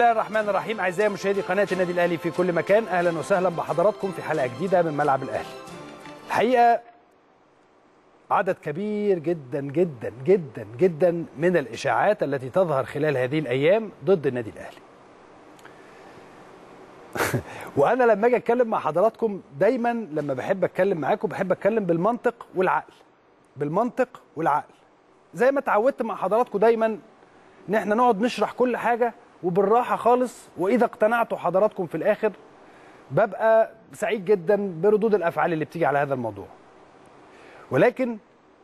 الله الرحمن الرحيم اعزائي مشاهدي قناه النادي الاهلي في كل مكان اهلا وسهلا بحضراتكم في حلقه جديده من ملعب الاهلي. الحقيقه عدد كبير جدا جدا جدا جدا من الاشاعات التي تظهر خلال هذه الايام ضد النادي الاهلي. وانا لما اجي اتكلم مع حضراتكم دايما لما بحب اتكلم معاكم بحب اتكلم بالمنطق والعقل. بالمنطق والعقل. زي ما اتعودت مع حضراتكم دايما ان احنا نقعد نشرح كل حاجه وبالراحه خالص واذا اقتنعتوا حضراتكم في الاخر ببقى سعيد جدا بردود الافعال اللي بتيجي على هذا الموضوع. ولكن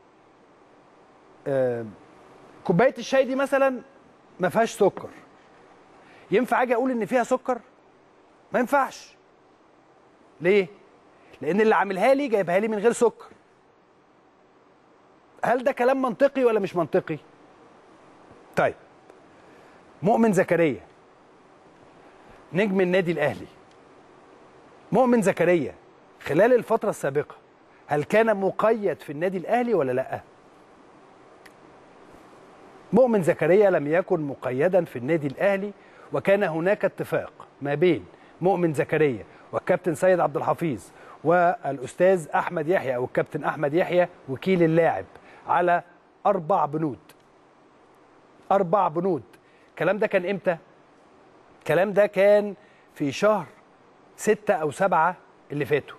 آه كوبايه الشاي دي مثلا ما فيهاش سكر. ينفع اجي اقول ان فيها سكر؟ ما ينفعش. ليه؟ لان اللي عاملها لي جايبها لي من غير سكر. هل ده كلام منطقي ولا مش منطقي؟ طيب مؤمن زكريا نجم النادي الاهلي مؤمن زكريا خلال الفتره السابقه هل كان مقيد في النادي الاهلي ولا لا مؤمن زكريا لم يكن مقيدا في النادي الاهلي وكان هناك اتفاق ما بين مؤمن زكريا والكابتن سيد عبد الحفيظ والاستاذ احمد يحيى او الكابتن احمد يحيى وكيل اللاعب على اربع بنود اربع بنود الكلام ده كان امتى الكلام ده كان في شهر ستة او سبعة اللي فاتوا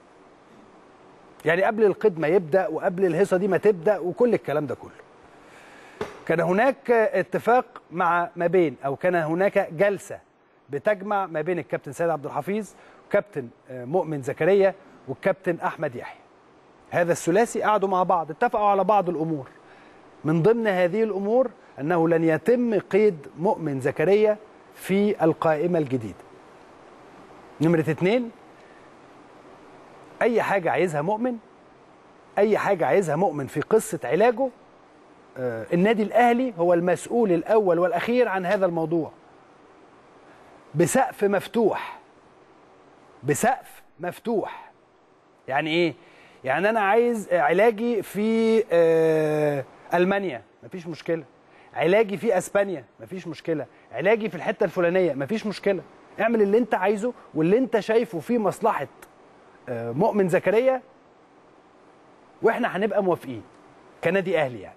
يعني قبل القيد ما يبدا وقبل الهيصه دي ما تبدا وكل الكلام ده كله كان هناك اتفاق مع ما بين او كان هناك جلسه بتجمع ما بين الكابتن سيد عبد الحفيظ وكابتن مؤمن زكريا والكابتن احمد يحيى هذا الثلاثي قعدوا مع بعض اتفقوا على بعض الامور من ضمن هذه الامور انه لن يتم قيد مؤمن زكريا في القائمه الجديده. نمره اثنين اي حاجه عايزها مؤمن اي حاجه عايزها مؤمن في قصه علاجه آه النادي الاهلي هو المسؤول الاول والاخير عن هذا الموضوع. بسقف مفتوح بسقف مفتوح يعني ايه؟ يعني انا عايز علاجي في آه المانيا مفيش مشكله علاجي في اسبانيا مفيش مشكله علاجي في الحته الفلانيه مفيش مشكله اعمل اللي انت عايزه واللي انت شايفه فيه مصلحه مؤمن زكريا واحنا هنبقى موافقين كنادي اهلي يعني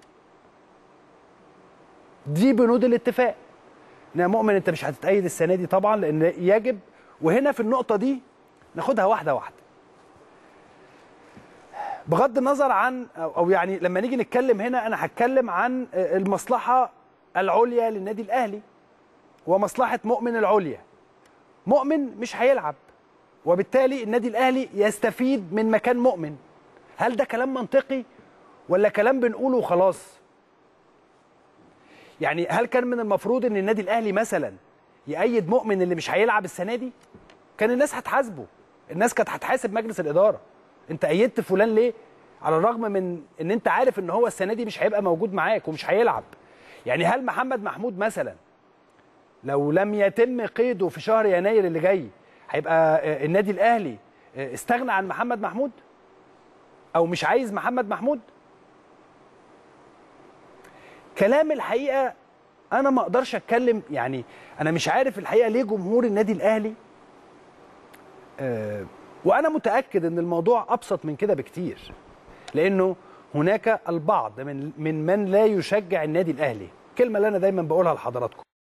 دي بنود الاتفاق ان مؤمن انت مش هتتأيد السنه دي طبعا لان يجب وهنا في النقطه دي ناخدها واحده واحده بغض النظر عن او يعني لما نيجي نتكلم هنا انا هتكلم عن المصلحه العليا للنادي الاهلي ومصلحه مؤمن العليا مؤمن مش هيلعب وبالتالي النادي الاهلي يستفيد من مكان مؤمن هل ده كلام منطقي ولا كلام بنقوله وخلاص يعني هل كان من المفروض ان النادي الاهلي مثلا يأيد مؤمن اللي مش هيلعب السنه دي كان الناس هتحاسبه الناس كانت هتحاسب مجلس الاداره انت ايدت فلان ليه على الرغم من ان انت عارف ان هو السنه دي مش هيبقى موجود معاك ومش هيلعب يعني هل محمد محمود مثلا لو لم يتم قيده في شهر يناير اللي جاي هيبقى النادي الاهلي استغنى عن محمد محمود او مش عايز محمد محمود كلام الحقيقه انا ما اقدرش اتكلم يعني انا مش عارف الحقيقه ليه جمهور النادي الاهلي أه وانا متاكد ان الموضوع ابسط من كده بكتير لانه هناك البعض من من من لا يشجع النادي الاهلي الكلمه اللي انا دايما بقولها لحضراتكم